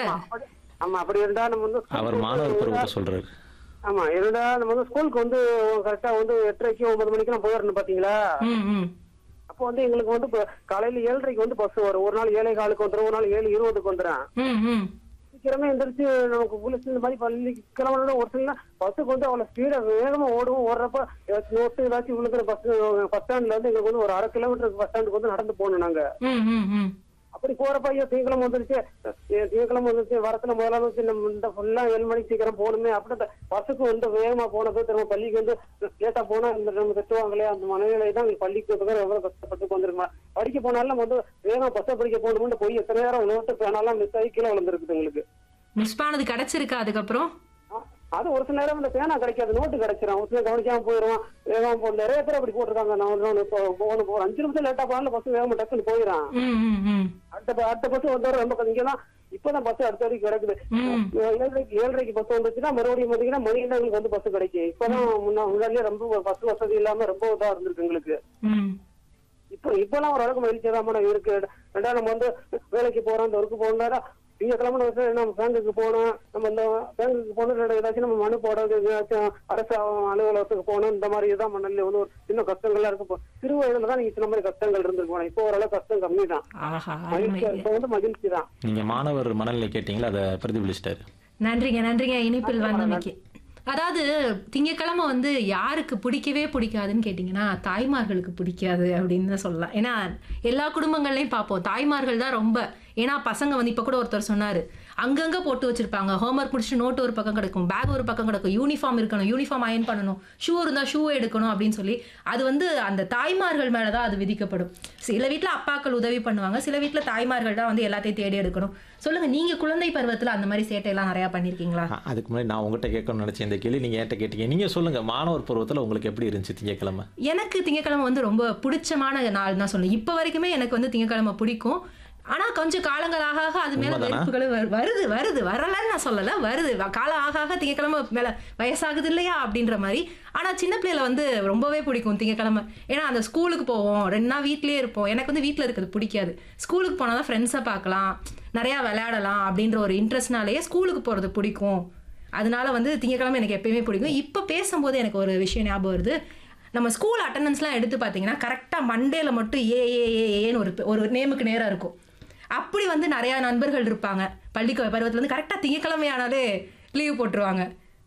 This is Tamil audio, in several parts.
ஆமா, அப்படி- ஆமா அப்படி இருந்தா நம்ம வந்து அவர் ஸ்கூலுக்கு மாணவர் வந்து- பருவத்தை சொல்றாரு ஆமா இருந்தா நம்ம வந்து ஸ்கூலுக்கு வந்து கரெக்டா வந்து எட்டரைக்கு ஒன்பது மணிக்கு நான் போயிடணும் பாத்தீங்களா ம் ம் அப்போ வந்து எங்களுக்கு வந்து இப்ப காலையில ஏழரைக்கு வந்து பஸ் வரும் ஒரு நாள் ஏழை காலுக்கு வந்துடும் ஒரு நாள் ஏழு இருபதுக்கு வந்துடும் ம் ம் சீக்கிரமே எந்திரிச்சு நமக்கு புலிஸ் இந்த மாதிரி பள்ளி கிளம்பணும் ஒரு சில பஸ்ஸுக்கு வந்து அவ்வளவு ஸ்பீடா வேகமா ஓடுவோம் ஓடுறப்ப ஏதாச்சும் நோட்டு ஏதாச்சும் விழுக்கிற பஸ் பஸ் ஸ்டாண்ட்ல இருந்து எங்களுக்கு வந்து ஒரு அரை கிலோமீட்டருக்கு பஸ் ஸ்டாண்டுக்கு வந்து நடந்து போகணும் நாங்க ம் ம் ம் அப்படி போறப்ப ஐயோ திங்கக்கிழமை வந்துருச்சு ஏ, திங்கக்கிழமை வந்துருச்சு வரத்துல முதல்ல வந்து நம்ம இந்த ஃபுல்லா ஏழு மணிக்கு சீக்கிரம் போகணுமே அப்படி அந்த பஸ்ஸுக்கு வந்து வேகமா போனது திரும்ப பள்ளிக்கு வந்து லேட்டா போனா இந்த நம்ம திட்டுவாங்களே அந்த மனநிலை தான் எங்களுக்கு பள்ளிக்கு வந்து எவ்வளவு கஷ்டப்பட்டு வந்திருக்கோம் படிக்க போனாலும் நம்ம வந்து வேகமா பஸ்ஸை படிக்க போகணும்னு போய் எத்தனை நேரம் நோட்டு பேனாலாம் மிஸ் ஆகி கீழே விழுந்திருக்குது எங்களுக்கு மிஸ் பண்ணது கிடைச்சிருக்கா அதுக்கப்புறம் அ- அது ஒரு சில நேரம் இந்த பேனா கிடைக்காது நோட்டு கிடைச்சிடும் ஒரு சில கவனிக்காம போயிடும் வேகமா போ நிறைய பேர் அப்படி போட்டிருக்காங்க நான் வந்து இப்போ போகணும் போறேன் அஞ்சு நிமிஷம் லேட்டா போனாலும் பஸ் வேகமா டக்குன்னு போயிடும் ம் ம் ம் அடுத்த ப- அடுத்த பஸ் வந்தவரை ரொம்ப இங்கதான் இப்பதான் பஸ் அடுத்த வரைக்கும் கிடக்குது ம். ஏழரைக்கு ஏழரைக்கு பஸ் வந்துச்சுன்னா மறுபடியும் பாத்தீங்கன்னா மணிக்கு எங்களுக்கு வந்து பஸ் கிடைக்கும் இப்பதான் முன்ன முன்னாடியே ரொம்ப பஸ் வசதி இல்லாம ரொம்ப இதா இருந்திருக்கு எங்களுக்கு ம் இப்போ இப்பெல்லாம் ஓரளவுக்கு மகிழ்ச்சி தான் இருக்கு ரெண்டாவது நம்ம வந்து வேலைக்கு போறோம் இந்த ஒர்க்கு போகணும்னா திங்கக்கிழமை வந்து நம்ம பேங்குக்கு போகணும் நம்ம இந்த பேங்குக்கு போகணும் இல்லை ஏதாச்சும் நம்ம மனு போடுறது ஏதாச்சும் அரசு அலுவலகத்துக்கு போகணும் இந்த மாதிரி இதான் மண்ணில் வந்து ஒரு சின்ன கஷ்டங்கள்லாம் இருக்கு இப்போ சிறு வயதுல தான் நீங்க இந்த மாதிரி கஷ்டங்கள் இருந்திருக்கணும் இப்போ ஓரளவு கஷ்டம் கம்மி தான் ஆஹா அருமை மகிழ்ச்சி இப்போ வந்து மகிழ்ச்சி தான் நீங்க மாணவர் மனநிலை கேட்டீங்களா அதை பிரதிபலிச்சிட்டாரு நன்றிங்க நன்றிங்க இனிப்பில் வந்தமைக்கு அதாவது திங்கக்கிழமை வந்து யாருக்கு பிடிக்கவே பிடிக்காதுன்னு கேட்டிங்கன்னா தாய்மார்களுக்கு பிடிக்காது அப்படின்னு தான் சொல்லலாம் ஏன்னா எல்லா குடும்பங்கள்லையும் பார்ப்போம் தாய்மார்கள் தான் ரொம்ப ஏன்னா பசங்க வந்து இப்போ கூட ஒருத்தர் சொன்னார் அங்கங்கே போட்டு வச்சிருப்பாங்க ஹோம்ஒர்க் முடிச்சுட்டு நோட் ஒரு பக்கம் கிடக்கும் பேக் ஒரு பக்கம் கிடக்கும் யூனிஃபார்ம் இருக்கணும் யூனிஃபார்ம் அயன் பண்ணணும் ஷூ இருந்தால் ஷூ எடுக்கணும் அப்படின்னு சொல்லி அது வந்து அந்த தாய்மார்கள் மேலே தான் அது விதிக்கப்படும் சில வீட்டில் அப்பாக்கள் உதவி பண்ணுவாங்க சில வீட்டில் தாய்மார்கள் தான் வந்து எல்லாத்தையும் தேடி எடுக்கணும் சொல்லுங்க நீங்க குழந்தை பருவத்தில் அந்த மாதிரி சேட்டையெல்லாம் நிறையா பண்ணியிருக்கீங்களா அ- அதுக்கு முன்னாடி நான் உங்ககிட்ட கேட்கணும்னு நினைச்சேன் இந்த கேள்வி நீங்க என்கிட்ட கேட்டீங்க நீங்க சொல்லுங்க மாணவர் பருவத்துல உங்களுக்கு எப்படி இருந்துச்சு திங்கக்கிழமை எனக்கு திங்கக்கிழமை வந்து ரொம்ப பிடிச்சமான நாள் தான் சொல்லணும் இப்போ வரைக்குமே எனக்கு வந்து திங்கக்கிழமை பிடிக்கும் ஆனா கொஞ்சம் காலங்கள் ஆக ஆக அது மேல உண்மைதானா? வெறுப்புகள் வரு- வருது வருது வரலன்னு நான் சொல்லல வருது வ- காலம் ஆக ஆக திங்கக்கிழமை மேல வயசாகுது இல்லையா அப்படின்ற மாதிரி ஆனா சின்ன பிள்ளையில வந்து ரொம்பவே பிடிக்கும் திங்கக்கிழமை ஏன்னா அந்த ஸ்கூலுக்கு போவோம் ரெண்டு நாள் வீட்லயே இருப்போம் எனக்கு வந்து வீட்ல இருக்கிறது பிடிக்காது ஸ்கூலுக்கு போனால் தான் ஃப்ரெண்ட்ஸை பார்க்கலாம் நிறையா விளையாடலாம் அப்படின்ற ஒரு இன்ட்ரெஸ்ட்னாலேயே ஸ்கூலுக்கு போகிறது பிடிக்கும் அதனால வந்து திங்கக்கிழமை எனக்கு எப்பயுமே பிடிக்கும் இப்போ பேசும்போது எனக்கு ஒரு விஷயம் ஞாபகம் வருது நம்ம ஸ்கூல் அட்டண்டன்ஸ்லாம் எடுத்து பார்த்தீங்கன்னா கரெக்டாக மண்டேல மட்டும் ஏ ஏ ஏ ஏன்னு ஒரு ஒரு நேமுக்கு நேராக இருக்கும் அப்படி வந்து நிறையா நண்பர்கள் இருப்பாங்க பள்ளி பருவத்தில் வந்து கரெக்டாக திங்கக்கிழமை ஆனாலே லீவ் போட்டுருவாங்க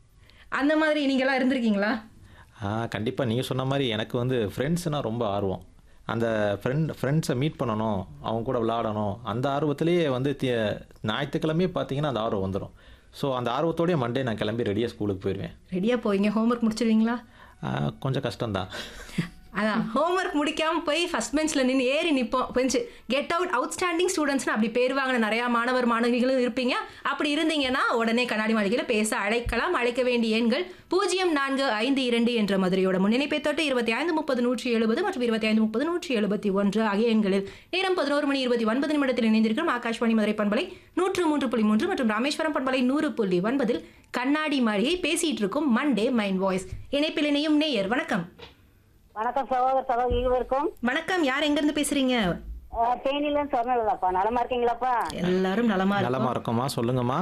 அந்த மாதிரி நீங்களாம் இருந்திருக்கீங்களா ஆ கண்டிப்பாக நீங்கள் சொன்ன மாதிரி எனக்கு வந்து ஃப்ரெண்ட்ஸ்னால் ரொம்ப ஆர்வம் அந்த ஃப்ரெண்ட் ஃப்ரெண்ட்ஸை மீட் பண்ணணும் அவங்க கூட விளாடணும் அந்த ஆர்வத்திலேயே வந்து தி ஞாயிற்றுக்கிழமையே பார்த்தீங்கன்னா அந்த ஆர்வம் வந்துடும் ஸோ அந்த ஆர்வத்தோடய மண்டே நான் கிளம்பி ரெடியாக ஸ்கூலுக்கு போயிடுவேன் ரெடியாக போவீங்க ஹோம்ஒர்க் முடிச்சிருவீங்களா ஆ, கொஞ்சம் கஷ்டம்தான் அதான் ஹோம்ஒர்க் முடிக்காம போய் ஃபர்ஸ்ட் பெஞ்சில் நின்று ஏறி நிற்போம் பெஞ்சு கெட் அவுட் அவுட்ஸ்டாண்டிங் ஸ்டூடெண்ட்ஸ்னு அப்படி பேர் வாங்கின நிறையா மாணவர் மாணவிகளும் இருப்பீங்க அப்படி இருந்தீங்கன்னா உடனே கண்ணாடி மாளிகையில் பேச அழைக்கலாம் அழைக்க வேண்டிய எண்கள் பூஜ்ஜியம் நான்கு ஐந்து இரண்டு என்ற மதுரையோட முன்னிணைப்பை தொட்டு இருபத்தி ஐந்து முப்பது நூற்றி எழுபது மற்றும் இருபத்தி ஐந்து முப்பது நூற்றி எழுபத்தி ஒன்று ஆகிய எண்களில் நேரம் பதினோரு மணி இருபத்தி ஒன்பது நிமிடத்தில் இணைந்திருக்கும் ஆகாஷ்வாணி மதுரை பண்பலை நூற்று மூன்று புள்ளி மூன்று மற்றும் ராமேஸ்வரம் பண்பலை நூறு புள்ளி ஒன்பதில் கண்ணாடி மாளிகை பேசிட்டு இருக்கும் மண்டே மைண்ட் வாய்ஸ் இணைப்பில் இணையும் நேயர் வணக்கம் வணக்கம் சகோதர சகோதரி இருவருக்கும் வணக்கம் யார் எங்க இருந்து பேசுறீங்க அஹ், தேனியில சொன்னதுலப்பா நலமா இருக்கீங்களாப்பா எல்லாரும் நலமா நலமா இருக்கும் இருக்கோமா சொல்லுங்கம்மா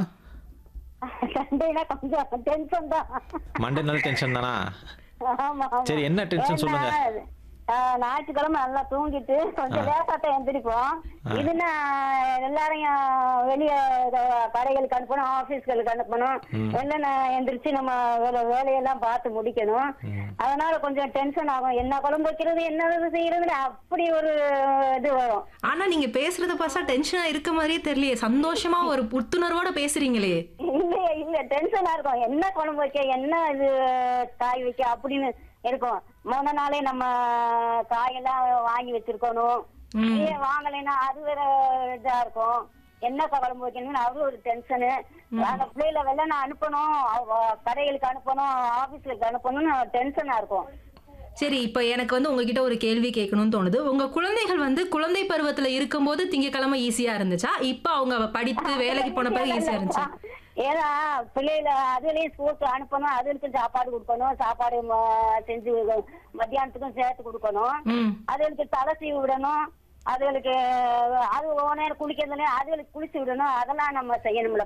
சண்டேனா கொஞ்சம் டென்ஷன் தான் மண்டே நாள் டென்ஷன் தானா ஆமா ஆமா. சரி, என்ன tension சொல்லுங்க. ஏன்னா, அஹ், ஞாயிற்றுக்கிழமை நல்லா தூங்கிட்டு கொஞ்சம் லேட்டா தான் எந்திரிப்போம் இதுன்னா எல்லாரையும் வெளிய அஹ், கடைகளுக்கு அனுப்பணும் ஆபீஸ்களுக்கு அனுப்பணும் வெள்ளன எந்திரிச்சு நம்ம வேலை வேலையெல்லாம் பார்த்து முடிக்கணும் அதனால கொஞ்சம் டென்ஷன் ஆகும் என்ன குழம்பு வைக்கிறது என்ன இது செய்யறதுன்னு அப்படி ஒரு இது வரும் ஆனா நீங்க பேசுறத பார்த்தா டென்ஷனா இருக்க மாதிரியே தெரியலையே சந்தோஷமா ஒரு புத்துணர்வோட பேசுறீங்களே இல்ல இல்ல டென்ஷனா இருக்கும் என்ன குழம்பு வைக்க என்ன இது காய் வைக்க அப்படின்னு இருக்கும் முத நாளே நம்ம காயெல்லாம் வாங்கி வச்சிருக்கணும் ஏன் வாங்கலைன்னா அது வேற இதா இருக்கும் என்ன குழம்பு வைக்கணும்னு அது ஒரு டென்ஷனு அந்த பிள்ளைகளை வெளில நான் அனுப்பணும் அவ- கடைகளுக்கு அனுப்பணும் ஆபீஸ்களுக்கு அனுப்பணும்னு டென்ஷனா இருக்கும் சரி இப்போ எனக்கு வந்து உங்ககிட்ட ஒரு கேள்வி கேட்கணும்னு தோணுது உங்க குழந்தைகள் வந்து குழந்தை பருவத்துல இருக்கும்போது திங்கக்கிழமை ஈஸியா இருந்துச்சா இப்போ அவங்க படித்து வேலைக்கு போன பிறகு ஈஸியா இருந்துச்சா ஏன்னா பிள்ளைகள அதுலயும் ஸ்கூலுக்கு அனுப்பணும் அதுகளுக்கும் சாப்பாடு கொடுக்கணும் சாப்பாடு ம- செஞ்சு மத்தியானத்துக்கும் சேர்த்து கொடுக்கணும் ம் அதுகளுக்கு தலை சீவி விடணும் அதுகளுக்கு அது ஒவ்வொரு நேரம் குளிக்கிறதுல அதுகளுக்கு குளிச்சு விடணும் அதெல்லாம் நம்ம செய்யணும்ல